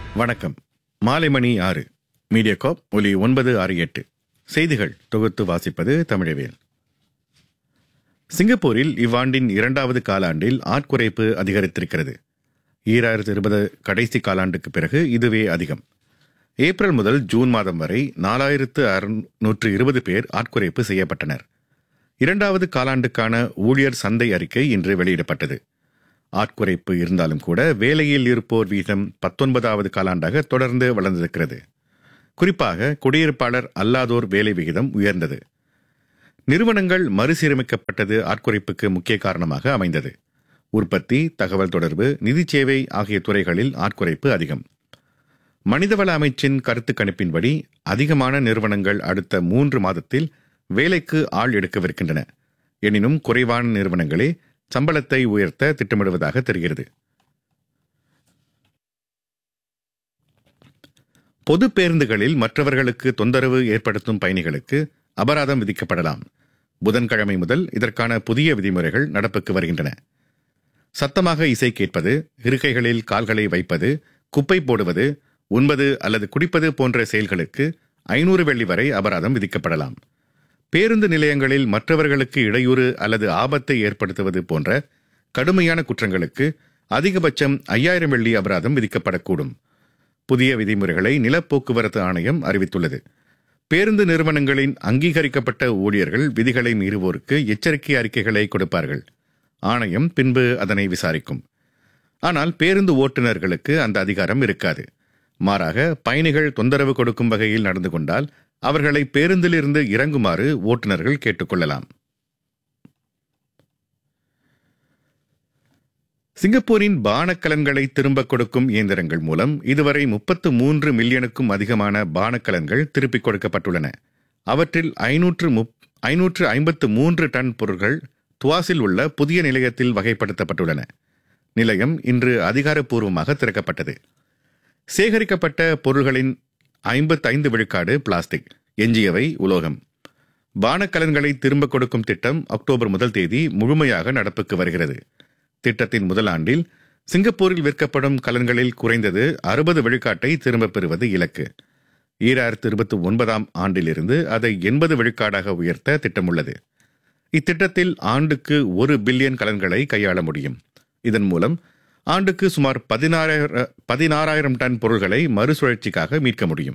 வணக்கம் மாலை மணி ஆறு மீடியாகாப் ஒலி ஒன்பது ஆறு எட்டு செய்திகள் தொகுத்து வாசிப்பது தமிழவேல் சிங்கப்பூரில் இவ்வாண்டின் இரண்டாவது காலாண்டில் ஆட்குறைப்பு அதிகரித்திருக்கிறது ஈராயிரத்து இருபது கடைசி காலாண்டுக்கு பிறகு இதுவே அதிகம் ஏப்ரல் முதல் ஜூன் மாதம் வரை நாலாயிரத்து அறுநூற்று இருபது பேர் ஆட்குறைப்பு செய்யப்பட்டனர் இரண்டாவது காலாண்டுக்கான ஊழியர் சந்தை அறிக்கை இன்று வெளியிடப்பட்டது ஆட்குறைப்பு இருந்தாலும் கூட வேலையில் இருப்போர் வீதம் பத்தொன்பதாவது காலாண்டாக தொடர்ந்து வளர்ந்திருக்கிறது குறிப்பாக குடியிருப்பாளர் அல்லாதோர் வேலை விகிதம் உயர்ந்தது நிறுவனங்கள் மறுசீரமைக்கப்பட்டது ஆட்குறைப்புக்கு முக்கிய காரணமாக அமைந்தது உற்பத்தி தகவல் தொடர்பு நிதி சேவை ஆகிய துறைகளில் ஆட்குறைப்பு அதிகம் மனிதவள அமைச்சின் கருத்து கணிப்பின்படி அதிகமான நிறுவனங்கள் அடுத்த மூன்று மாதத்தில் வேலைக்கு ஆள் எடுக்கவிருக்கின்றன எனினும் குறைவான நிறுவனங்களே சம்பளத்தை உயர்த்த திட்டமிடுவதாக தெரிகிறது பொது பேருந்துகளில் மற்றவர்களுக்கு தொந்தரவு ஏற்படுத்தும் பயணிகளுக்கு அபராதம் விதிக்கப்படலாம் புதன்கிழமை முதல் இதற்கான புதிய விதிமுறைகள் நடப்புக்கு வருகின்றன சத்தமாக இசை கேட்பது இருக்கைகளில் கால்களை வைப்பது குப்பை போடுவது உண்பது அல்லது குடிப்பது போன்ற செயல்களுக்கு ஐநூறு வெள்ளி வரை அபராதம் விதிக்கப்படலாம் பேருந்து நிலையங்களில் மற்றவர்களுக்கு இடையூறு அல்லது ஆபத்தை ஏற்படுத்துவது போன்ற கடுமையான குற்றங்களுக்கு அதிகபட்சம் ஐயாயிரம் வெள்ளி அபராதம் விதிக்கப்படக்கூடும் புதிய விதிமுறைகளை நிலப்போக்குவரத்து ஆணையம் அறிவித்துள்ளது பேருந்து நிறுவனங்களின் அங்கீகரிக்கப்பட்ட ஊழியர்கள் விதிகளை மீறுவோருக்கு எச்சரிக்கை அறிக்கைகளை கொடுப்பார்கள் ஆணையம் பின்பு அதனை விசாரிக்கும் ஆனால் பேருந்து ஓட்டுநர்களுக்கு அந்த அதிகாரம் இருக்காது மாறாக பயணிகள் தொந்தரவு கொடுக்கும் வகையில் நடந்து கொண்டால் அவர்களை பேருந்திலிருந்து இறங்குமாறு ஓட்டுநர்கள் கேட்டுக்கொள்ளலாம் சிங்கப்பூரின் பானக்கலன்களை திரும்பக் கொடுக்கும் இயந்திரங்கள் மூலம் இதுவரை முப்பத்து மூன்று மில்லியனுக்கும் அதிகமான பானக்கலன்கள் திருப்பிக் கொடுக்கப்பட்டுள்ளன அவற்றில் ஐநூற்று முப் ஐநூற்று ஐம்பத்து மூன்று டன் பொருட்கள் துவாசில் உள்ள புதிய நிலையத்தில் வகைப்படுத்தப்பட்டுள்ளன நிலையம் இன்று அதிகாரப்பூர்வமாக திறக்கப்பட்டது சேகரிக்கப்பட்ட பொருள்களின் ஐம்பத்தைந்து விழுக்காடு பிளாஸ்டிக் எஞ்சியவை உலோகம் பானக்கலன்களை திரும்பக் கொடுக்கும் திட்டம் அக்டோபர் முதல் தேதி முழுமையாக நடப்புக்கு வருகிறது திட்டத்தின் முதல் ஆண்டில் சிங்கப்பூரில் விற்கப்படும் கலன்களில் குறைந்தது அறுபது விழுக்காட்டை திரும்பப் பெறுவது இலக்கு ஈராயிரத்து இருபத்தி ஒன்பதாம் ஆண்டிலிருந்து அதை எண்பது விழுக்காடாக உயர்த்த திட்டமுள்ளது இத்திட்டத்தில் ஆண்டுக்கு ஒரு பில்லியன் கலன்களை கையாள முடியும் இதன் மூலம் ஆண்டுக்கு சுமார் பதினாறாயிர பதினாறாயிரம் டன் பொருள்களை மறுசுழற்சிக்காக மீட்க முடியும்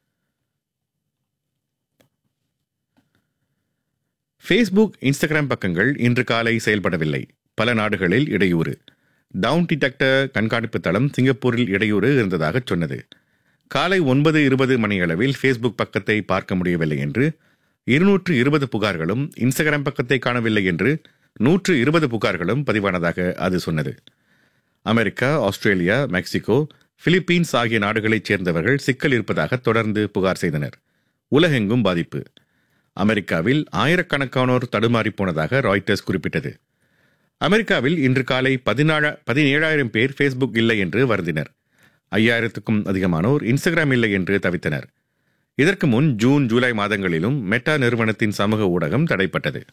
ஃபேஸ்புக் இன்ஸ்டாகிராம் பக்கங்கள் இன்று காலை செயல்படவில்லை பல நாடுகளில் இடையூறு டவுன் டிடெக்டர் கண்காணிப்பு தளம் சிங்கப்பூரில் இடையூறு இருந்ததாக சொன்னது காலை ஒன்பது இருபது மணியளவில் ஃபேஸ்புக் பக்கத்தை பார்க்க முடியவில்லை என்று இருநூற்று இருபது புகார்களும் இன்ஸ்டாகிராம் பக்கத்தை காணவில்லை என்று நூற்று இருபது புகார்களும் பதிவானதாக அது சொன்னது அமெரிக்கா ஆஸ்திரேலியா மெக்சிகோ பிலிப்பீன்ஸ் ஆகிய நாடுகளைச் சேர்ந்தவர்கள் சிக்கல் இருப்பதாக தொடர்ந்து புகார் செய்தனர் உலகெங்கும் பாதிப்பு அமெரிக்காவில் ஆயிரக்கணக்கானோர் தடுமாறி போனதாக ராய்டர்ஸ் குறிப்பிட்டது அமெரிக்காவில் இன்று காலை பதினாழ பதினேழாயிரம் பேர் ஃபேஸ்புக் இல்லை என்று வருந்தினர் ஐயாயிரத்துக்கும் அதிகமானோர் இன்ஸ்டாகிராம் இல்லை என்று தவித்தனர் இதற்கு முன் ஜூன் ஜூலை மாதங்களிலும் மெட்டா நிறுவனத்தின் சமூக ஊடகம் தடைப்பட்டது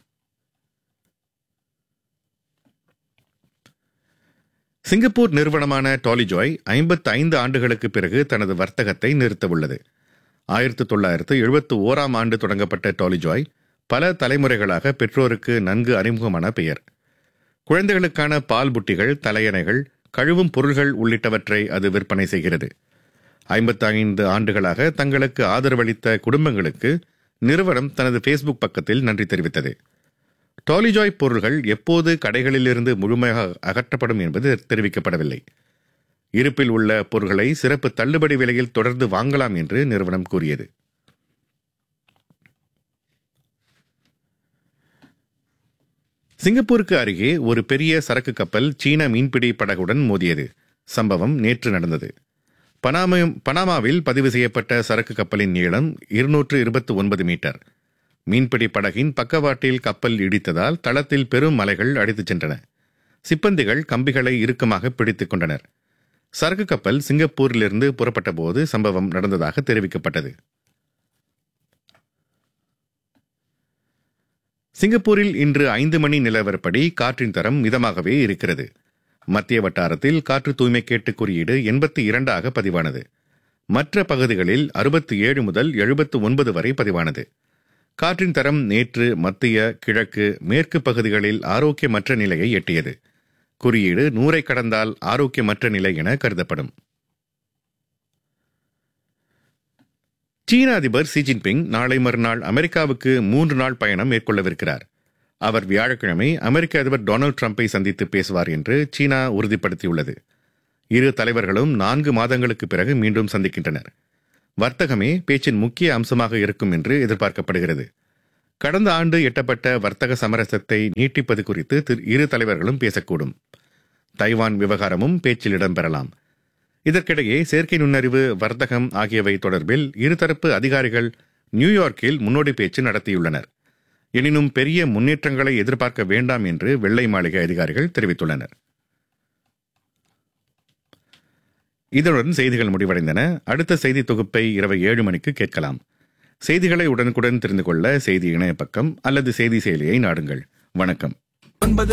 சிங்கப்பூர் நிறுவனமான டாலிஜாய் ஐம்பத்தி ஐந்து ஆண்டுகளுக்கு பிறகு தனது வர்த்தகத்தை நிறுத்தவுள்ளது ஆயிரத்து தொள்ளாயிரத்து எழுபத்து ஓராம் ஆண்டு தொடங்கப்பட்ட டாலிஜாய் பல தலைமுறைகளாக பெற்றோருக்கு நன்கு அறிமுகமான பெயர் குழந்தைகளுக்கான பால் புட்டிகள் தலையணைகள் கழுவும் பொருள்கள் உள்ளிட்டவற்றை அது விற்பனை செய்கிறது ஐம்பத்தைந்து ஆண்டுகளாக தங்களுக்கு ஆதரவளித்த குடும்பங்களுக்கு நிறுவனம் தனது ஃபேஸ்புக் பக்கத்தில் நன்றி தெரிவித்தது டாலிஜாய் பொருள்கள் எப்போது கடைகளிலிருந்து முழுமையாக அகற்றப்படும் என்பது தெரிவிக்கப்படவில்லை இருப்பில் உள்ள பொருட்களை சிறப்பு தள்ளுபடி விலையில் தொடர்ந்து வாங்கலாம் என்று நிறுவனம் கூறியது சிங்கப்பூருக்கு அருகே ஒரு பெரிய சரக்கு கப்பல் சீன மீன்பிடி படகுடன் மோதியது சம்பவம் நேற்று நடந்தது பனாம பனாமாவில் பதிவு செய்யப்பட்ட சரக்கு கப்பலின் நீளம் இருநூற்று இருபத்தி ஒன்பது மீட்டர் மீன்பிடி படகின் பக்கவாட்டில் கப்பல் இடித்ததால் தளத்தில் பெரும் மலைகள் அடித்துச் சென்றன சிப்பந்திகள் கம்பிகளை இறுக்கமாக பிடித்துக் கொண்டனர் சரக்கு கப்பல் சிங்கப்பூரிலிருந்து புறப்பட்ட போது சம்பவம் நடந்ததாக தெரிவிக்கப்பட்டது சிங்கப்பூரில் இன்று ஐந்து மணி நிலவரப்படி காற்றின் தரம் மிதமாகவே இருக்கிறது மத்திய வட்டாரத்தில் காற்று தூய்மை கேட்டு குறியீடு எண்பத்தி இரண்டாக பதிவானது மற்ற பகுதிகளில் அறுபத்தி ஏழு முதல் எழுபத்து ஒன்பது வரை பதிவானது காற்றின் தரம் நேற்று மத்திய கிழக்கு மேற்கு பகுதிகளில் ஆரோக்கியமற்ற நிலையை எட்டியது குறியீடு நூறை கடந்தால் ஆரோக்கியமற்ற நிலை என கருதப்படும் சீன அதிபர் ஷி ஜின்பிங் நாளை மறுநாள் அமெரிக்காவுக்கு மூன்று நாள் பயணம் மேற்கொள்ளவிருக்கிறார் அவர் வியாழக்கிழமை அமெரிக்க அதிபர் டொனால்டு டிரம்பை சந்தித்து பேசுவார் என்று சீனா உறுதிப்படுத்தியுள்ளது இரு தலைவர்களும் நான்கு மாதங்களுக்கு பிறகு மீண்டும் சந்திக்கின்றனர் வர்த்தகமே பேச்சின் முக்கிய அம்சமாக இருக்கும் என்று எதிர்பார்க்கப்படுகிறது கடந்த ஆண்டு எட்டப்பட்ட வர்த்தக சமரசத்தை நீட்டிப்பது குறித்து திரு- இரு தலைவர்களும் பேசக்கூடும் தைவான் விவகாரமும் பேச்சில் இடம்பெறலாம் இதற்கிடையே செயற்கை நுண்ணறிவு வர்த்தகம் ஆகியவை தொடர்பில் இருதரப்பு அதிகாரிகள் நியூயார்க்கில் முன்னோடி பேச்சு நடத்தியுள்ளனர் எனினும் பெரிய முன்னேற்றங்களை எதிர்பார்க்க வேண்டாம் என்று வெள்ளை மாளிகை அதிகாரிகள் தெரிவித்துள்ளனர் இதனுடன் செய்திகள் முடிவடைந்தன அடுத்த செய்தி தொகுப்பை இரவு ஏழு மணிக்கு கேட்கலாம் செய்திகளை உடனுக்குடன் தெரிந்து கொள்ள செய்தி இணைய பக்கம் அல்லது செய்தி செயலியை நாடுங்கள் வணக்கம் ஒன்பது